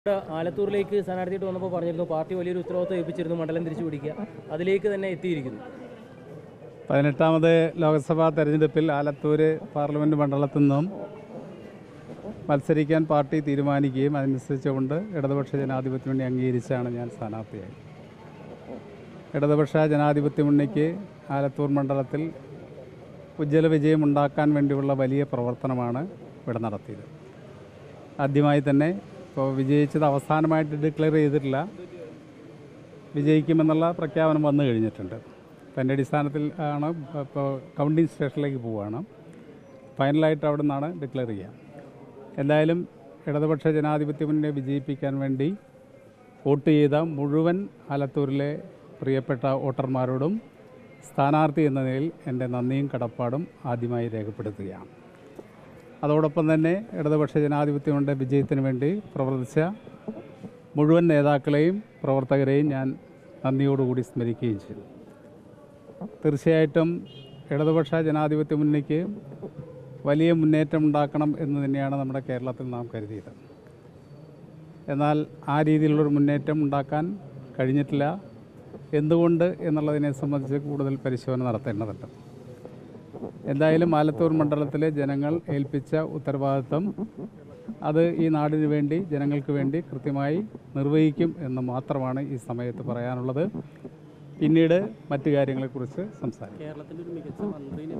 ഇവിടെ ആലത്തൂരിലേക്ക് സ്ഥാനാർത്ഥിയായിട്ട് വന്നപ്പോൾ പറഞ്ഞിരുന്നു പാർട്ടി വലിയൊരു ഉത്തരവാദിത്വം ഏൽപ്പിച്ചിരുന്നു മണ്ഡലം തിരിച്ചു പിടിക്കുക അതിലേക്ക് തന്നെ എത്തിയിരിക്കുന്നു പതിനെട്ടാമത് ലോക്സഭാ തെരഞ്ഞെടുപ്പിൽ ആലത്തൂർ പാർലമെൻറ്റ് മണ്ഡലത്തിൽ നിന്നും മത്സരിക്കാൻ പാർട്ടി തീരുമാനിക്കുകയും അതനുസരിച്ചുകൊണ്ട് ഇടതുപക്ഷ ജനാധിപത്യ മുന്നണി അംഗീകരിച്ചാണ് ഞാൻ സ്ഥാനാർത്ഥിയായി ഇടതുപക്ഷ ജനാധിപത്യ മുന്നണിക്ക് ആലത്തൂർ മണ്ഡലത്തിൽ ഉജ്ജ്വല വിജയം ഉണ്ടാക്കാൻ വേണ്ടിയുള്ള വലിയ പ്രവർത്തനമാണ് ഇവിടെ നടത്തിയത് ആദ്യമായി തന്നെ ഇപ്പോൾ വിജയിച്ചത് അവസാനമായിട്ട് ഡിക്ലെയർ ചെയ്തിട്ടില്ല വിജയിക്കുമെന്നുള്ള പ്രഖ്യാപനം വന്നു കഴിഞ്ഞിട്ടുണ്ട് അതിൻ്റെ അടിസ്ഥാനത്തിൽ ആണ് ഇപ്പോൾ കൗണ്ടിങ് സ്റ്റേഷനിലേക്ക് പോവുകയാണ് ഫൈനലായിട്ട് അവിടെ നിന്നാണ് ഡിക്ലെയർ ചെയ്യുക എന്തായാലും ഇടതുപക്ഷ ജനാധിപത്യ മുന്നണിയെ വിജയിപ്പിക്കാൻ വേണ്ടി വോട്ട് ചെയ്ത മുഴുവൻ ആലത്തൂരിലെ പ്രിയപ്പെട്ട വോട്ടർമാരോടും സ്ഥാനാർത്ഥി എന്ന നിലയിൽ എൻ്റെ നന്ദിയും കടപ്പാടും ആദ്യമായി രേഖപ്പെടുത്തുകയാണ് അതോടൊപ്പം തന്നെ ഇടതുപക്ഷ ജനാധിപത്യങ്ങളുടെ വിജയത്തിന് വേണ്ടി പ്രവർത്തിച്ച മുഴുവൻ നേതാക്കളെയും പ്രവർത്തകരെയും ഞാൻ നന്ദിയോടുകൂടി സ്മരിക്കുകയും ചെയ്തു തീർച്ചയായിട്ടും ഇടതുപക്ഷ ജനാധിപത്യ മുന്നണിക്ക് വലിയ മുന്നേറ്റം ഉണ്ടാക്കണം എന്ന് തന്നെയാണ് നമ്മുടെ കേരളത്തിൽ നാം കരുതിയത് എന്നാൽ ആ രീതിയിലുള്ളൊരു മുന്നേറ്റം ഉണ്ടാക്കാൻ കഴിഞ്ഞിട്ടില്ല എന്തുകൊണ്ട് എന്നുള്ളതിനെ സംബന്ധിച്ച് കൂടുതൽ പരിശോധന നടത്തേണ്ടതുണ്ട് എന്തായാലും ആലത്തൂർ മണ്ഡലത്തിലെ ജനങ്ങൾ ഏൽപ്പിച്ച ഉത്തരവാദിത്വം അത് ഈ നാടിന് വേണ്ടി ജനങ്ങൾക്ക് വേണ്ടി കൃത്യമായി നിർവഹിക്കും എന്ന് മാത്രമാണ് ഈ സമയത്ത് പറയാനുള്ളത് പിന്നീട് മറ്റു കാര്യങ്ങളെക്കുറിച്ച് സംസാരിക്കും കേരളത്തിൻ്റെ ഒരു മികച്ച മന്ത്രിനെ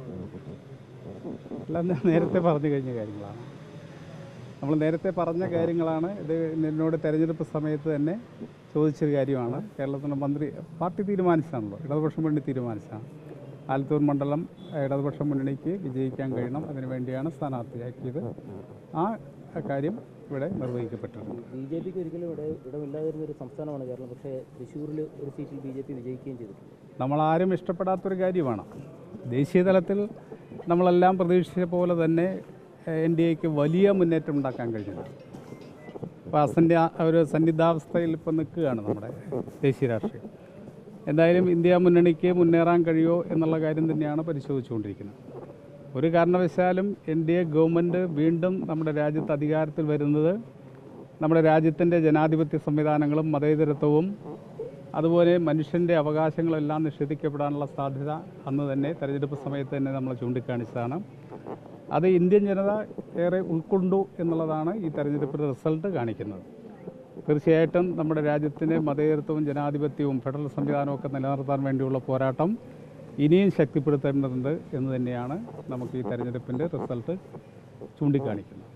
എല്ലാം ഞാൻ നേരത്തെ പറഞ്ഞു കഴിഞ്ഞ കാര്യങ്ങളാണ് നമ്മൾ നേരത്തെ പറഞ്ഞ കാര്യങ്ങളാണ് ഇത് എന്നോട് തെരഞ്ഞെടുപ്പ് സമയത്ത് തന്നെ ചോദിച്ചൊരു കാര്യമാണ് കേരളത്തിലെ മന്ത്രി പാർട്ടി തീരുമാനിച്ചതാണല്ലോ ഇടതുപക്ഷം വേണ്ടി തീരുമാനിച്ചതാണ് ആലത്തൂർ മണ്ഡലം ഇടതുപക്ഷ മുന്നണിക്ക് വിജയിക്കാൻ കഴിയണം അതിനുവേണ്ടിയാണ് സ്ഥാനാർത്ഥിയാക്കിയത് ആ കാര്യം ഇവിടെ നിർവഹിക്കപ്പെട്ടിട്ടുണ്ട് ബി ജെ പിക്ക് ഒരിക്കലും ഇവിടെ ഇടമില്ലാതിരുന്ന ഒരു സംസ്ഥാനമാണ് കേരളം പക്ഷേ തൃശ്ശൂരിൽ ഒരു സീറ്റിൽ ബി ജെ പി വിജയിക്കുകയും ചെയ്തിട്ടുണ്ട് നമ്മളാരും ഇഷ്ടപ്പെടാത്തൊരു കാര്യമാണ് ദേശീയ തലത്തിൽ നമ്മളെല്ലാം പ്രതീക്ഷിച്ച പോലെ തന്നെ എൻ ഡി എക്ക് വലിയ മുന്നേറ്റം ഉണ്ടാക്കാൻ കഴിഞ്ഞിട്ടുണ്ട് അപ്പോൾ അസന്യ ഒരു സന്നിധാവസ്ഥയിൽ ഇപ്പോൾ നിൽക്കുകയാണ് നമ്മുടെ ദേശീയ രാഷ്ട്രീയം എന്തായാലും ഇന്ത്യ മുന്നണിക്ക് മുന്നേറാൻ കഴിയുമോ എന്നുള്ള കാര്യം തന്നെയാണ് പരിശോധിച്ചുകൊണ്ടിരിക്കുന്നത് ഒരു കാരണവശാലും എൻ ഡി എ ഗവൺമെൻറ് വീണ്ടും നമ്മുടെ രാജ്യത്ത് അധികാരത്തിൽ വരുന്നത് നമ്മുടെ രാജ്യത്തിൻ്റെ ജനാധിപത്യ സംവിധാനങ്ങളും മതേതരത്വവും അതുപോലെ മനുഷ്യൻ്റെ അവകാശങ്ങളെല്ലാം നിഷേധിക്കപ്പെടാനുള്ള സാധ്യത അന്ന് തന്നെ തെരഞ്ഞെടുപ്പ് സമയത്ത് തന്നെ നമ്മൾ ചൂണ്ടിക്കാണിച്ചതാണ് അത് ഇന്ത്യൻ ജനത ഏറെ ഉൾക്കൊണ്ടു എന്നുള്ളതാണ് ഈ തെരഞ്ഞെടുപ്പിൻ്റെ റിസൾട്ട് കാണിക്കുന്നത് തീർച്ചയായിട്ടും നമ്മുടെ രാജ്യത്തിൻ്റെ മതേതരത്വവും ജനാധിപത്യവും ഫെഡറൽ സംവിധാനവും ഒക്കെ നിലനിർത്താൻ വേണ്ടിയുള്ള പോരാട്ടം ഇനിയും ശക്തിപ്പെടുത്തേണ്ടതുണ്ട് എന്ന് തന്നെയാണ് നമുക്ക് ഈ തെരഞ്ഞെടുപ്പിൻ്റെ റിസൾട്ട് ചൂണ്ടിക്കാണിക്കുന്നത്